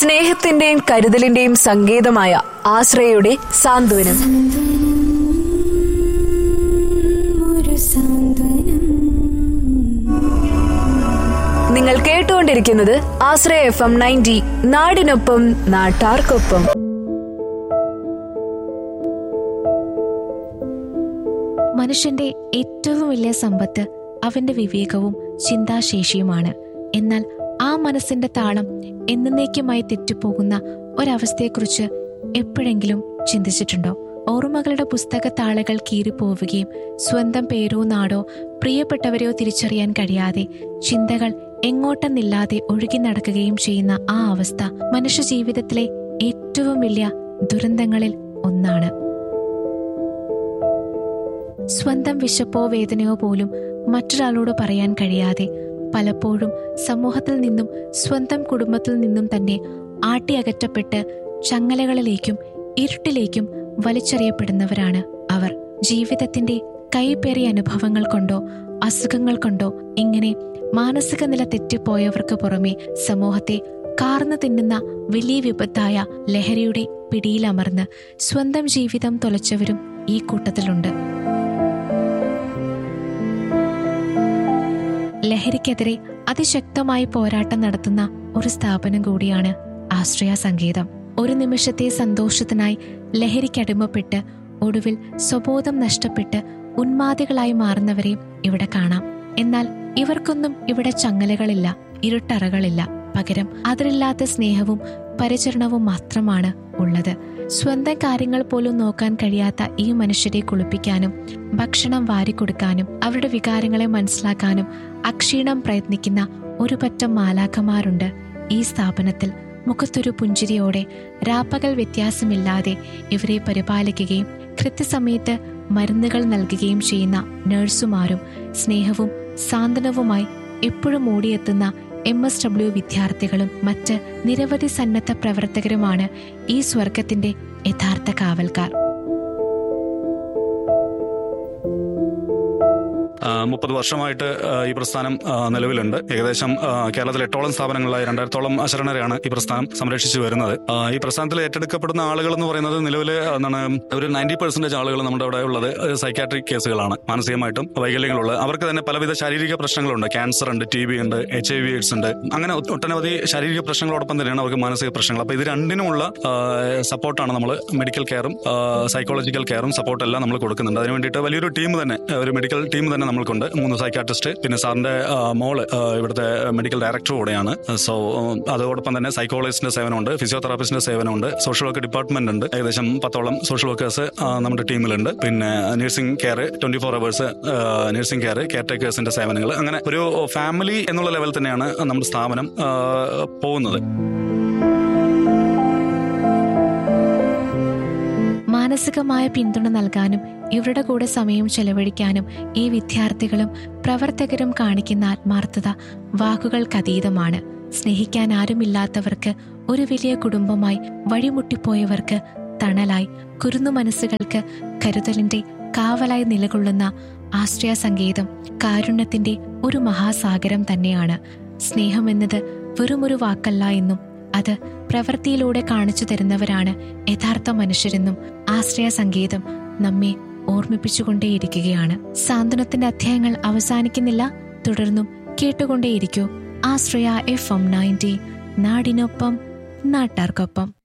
സ്നേഹത്തിന്റെയും കരുതലിന്റെയും സങ്കേതമായ ആശ്രയയുടെ സാന്ത്വനം ഒരു സാന്ത്വനം നിങ്ങൾ കേട്ടുകൊണ്ടിരിക്കുന്നത് ആശ്രയ എഫ് എം നയൻറ്റി നാടിനൊപ്പം നാട്ടാർക്കൊപ്പം മനുഷ്യന്റെ ഏറ്റവും വലിയ സമ്പത്ത് അവന്റെ വിവേകവും ചിന്താശേഷിയുമാണ് എന്നാൽ ആ മനസ്സിന്റെ താളം എന്നേക്കുമായി തെറ്റുപോകുന്ന ഒരവസ്ഥയെക്കുറിച്ച് എപ്പോഴെങ്കിലും ചിന്തിച്ചിട്ടുണ്ടോ ഓർമ്മകളുടെ പുസ്തക താളുകൾ കീറിപ്പോവുകയും സ്വന്തം പേരോ നാടോ പ്രിയപ്പെട്ടവരെയോ തിരിച്ചറിയാൻ കഴിയാതെ ചിന്തകൾ എങ്ങോട്ടെന്നില്ലാതെ ഒഴുകി നടക്കുകയും ചെയ്യുന്ന ആ അവസ്ഥ മനുഷ്യ ജീവിതത്തിലെ ഏറ്റവും വലിയ ദുരന്തങ്ങളിൽ ഒന്നാണ് സ്വന്തം വിശപ്പോ വേദനയോ പോലും മറ്റൊരാളോട് പറയാൻ കഴിയാതെ പലപ്പോഴും സമൂഹത്തിൽ നിന്നും സ്വന്തം കുടുംബത്തിൽ നിന്നും തന്നെ ആട്ടിയകറ്റപ്പെട്ട് ചങ്ങലകളിലേക്കും ഇരുട്ടിലേക്കും വലിച്ചെറിയപ്പെടുന്നവരാണ് അവർ ജീവിതത്തിന്റെ കൈപ്പേറിയ അനുഭവങ്ങൾ കൊണ്ടോ അസുഖങ്ങൾ കൊണ്ടോ ഇങ്ങനെ മാനസിക നില തെറ്റിപ്പോയവർക്ക് പുറമെ സമൂഹത്തെ കാർന്നു തിന്നുന്ന വലിയ വിപത്തായ ലഹരിയുടെ പിടിയിലമർന്ന് സ്വന്തം ജീവിതം തുലച്ചവരും ഈ കൂട്ടത്തിലുണ്ട് ലഹരിക്കെതിരെ അതിശക്തമായി പോരാട്ടം നടത്തുന്ന ഒരു സ്ഥാപനം കൂടിയാണ് ആശ്രയ സംഗീതം ഒരു നിമിഷത്തെ സന്തോഷത്തിനായി ലഹരിക്കടിമപ്പെട്ട് ഒടുവിൽ സ്വബോധം നഷ്ടപ്പെട്ട് ഉന്മാദികളായി മാറുന്നവരെയും ഇവിടെ കാണാം എന്നാൽ ഇവർക്കൊന്നും ഇവിടെ ചങ്ങലകളില്ല ഇരുട്ടറകളില്ല പകരം അതിരില്ലാത്ത സ്നേഹവും പരിചരണവും മാത്രമാണ് ഉള്ളത് സ്വന്തം കാര്യങ്ങൾ പോലും നോക്കാൻ കഴിയാത്ത ഈ മനുഷ്യരെ കുളിപ്പിക്കാനും ഭക്ഷണം വാരിക്കൊടുക്കാനും അവരുടെ വികാരങ്ങളെ മനസ്സിലാക്കാനും അക്ഷീണം പ്രയത്നിക്കുന്ന ഒരു പറ്റം മാലാഖമാരുണ്ട് ഈ സ്ഥാപനത്തിൽ മുഖത്തൊരു പുഞ്ചിരിയോടെ രാപ്പകൽ വ്യത്യാസമില്ലാതെ ഇവരെ പരിപാലിക്കുകയും കൃത്യസമയത്ത് മരുന്നുകൾ നൽകുകയും ചെയ്യുന്ന നഴ്സുമാരും സ്നേഹവും സാന്ത്വനവുമായി എപ്പോഴും ഓടിയെത്തുന്ന എം എസ് ഡബ്ല്യു വിദ്യാർത്ഥികളും മറ്റ് നിരവധി സന്നദ്ധ പ്രവർത്തകരുമാണ് ഈ സ്വർഗത്തിന്റെ യഥാർത്ഥ കാവൽക്കാർ മുപ്പത് വർഷമായിട്ട് ആ, ഈ പ്രസ്ഥാനം ആ, നിലവിലുണ്ട് ഏകദേശം ആ, കേരളത്തിലെ എട്ടോളം സ്ഥാപനങ്ങളായി രണ്ടായിരത്തോളം അശരണരെയാണ് ഈ പ്രസ്ഥാനം സംരക്ഷിച്ചു വരുന്നത് ആ, ഈ പ്രസ്ഥാനത്തിൽ ഏറ്റെടുക്കപ്പെടുന്ന ആളുകൾ എന്ന് പറയുന്നത് നിലവിൽ എന്താണ് ഒരു നയൻറ്റി പെർസെന്റേജ് ആളുകൾ നമ്മുടെ അവിടെ ഉള്ളത് സൈക്കാട്രിക് കേസുകളാണ് മാനസികമായിട്ടും വൈകല്യങ്ങളുള്ളത് അവർക്ക് തന്നെ പലവിധ ശാരീരിക പ്രശ്നങ്ങളുണ്ട് ക്യാൻസർ ഉണ്ട് ടി ബി ഉണ്ട് എച്ച് ഐ വി എയ്ഡ്സ് ഉണ്ട് അങ്ങനെ ഒ- ഒട്ടനവധി ശാരീരിക പ്രശ്നങ്ങളോടൊപ്പം തന്നെയാണ് അവർക്ക് മാനസിക പ്രശ്നങ്ങൾ അപ്പൊ ഇത് രണ്ടിനുമുള്ള സപ്പോർട്ടാണ് നമ്മൾ മെഡിക്കൽ കെയറും സൈക്കോളജിക്കൽ കെയറും സപ്പോർട്ട് എല്ലാം നമ്മൾ കൊടുക്കുന്നുണ്ട് അതിന് വേണ്ടിയിട്ട് വലിയൊരു ടീം തന്നെ ആ, ഒരു മെഡിക്കൽ ടീം തന്നെ നമ്മൾക്കുണ്ട് മൂന്ന് സൈക്കാട്രിസ്റ്റ് പിന്നെ സാറിന്റെ ആ, മോള് ആ, ഇവിടുത്തെ മെഡിക്കൽ ഡയറക്ടർ കൂടെയാണ് സോ അതോടൊപ്പം തന്നെ സൈക്കോളജിസ്റ്റിന്റെ സേവനമുണ്ട് ഫിസിയോതെറാപ്പിസ്റ്റിന്റെ സേവനമുണ്ട് സോഷ്യൽ വർക്ക് ഡിപ്പാർട്ട്മെന്റ് ഉണ്ട് ഏകദേശം പത്തോളം സോഷ്യൽ വർക്കേഴ്സ് നമ്മുടെ ടീമിലുണ്ട് പിന്നെ nursing care twenty four hours nursing care care ടേക്കേഴ്സിന്റെ സേവനങ്ങൾ അങ്ങനെ ഒരു ഫാമിലി എന്നുള്ള ലെവൽ തന്നെയാണ് നമ്മുടെ സ്ഥാപനം ആ, പോകുന്നത് മാനസികമായ പിന്തുണ നൽകാനും ഇവരുടെ കൂടെ സമയം ചെലവഴിക്കാനും ഈ വിദ്യാർത്ഥികളും പ്രവർത്തകരും കാണിക്കുന്ന ആത്മാർത്ഥത വാക്കുകൾക്കതീതമാണ് സ്നേഹിക്കാൻ ആരുമില്ലാത്തവർക്ക് ഒരു വലിയ കുടുംബമായി വഴിമുട്ടിപ്പോയവർക്ക് തണലായി കുരുന്നു മനസ്സുകൾക്ക് കരുതലിന്റെ കാവലായി നിലകൊള്ളുന്ന ആശ്രയ സംഗീതം കാരുണ്യത്തിന്റെ ഒരു മഹാസാഗരം തന്നെയാണ് സ്നേഹമെന്നത് വെറുമൊരു വാക്കല്ല എന്നും അത് പ്രവൃത്തിയിലൂടെ കാണിച്ചു തരുന്നവരാണ് യഥാർത്ഥ മനുഷ്യരെന്നും ആശ്രയ സംഗീതം നമ്മെ ഓർമ്മിപ്പിച്ചുകൊണ്ടേയിരിക്കുകയാണ് സാന്ത്വനത്തിന്റെ അധ്യായങ്ങൾ അവസാനിക്കുന്നില്ല തുടർന്നും കേട്ടുകൊണ്ടേയിരിക്കൂ ആശ്രയ എഫ് എം നയൻറ്റി നാടിനൊപ്പം നാട്ടാർക്കൊപ്പം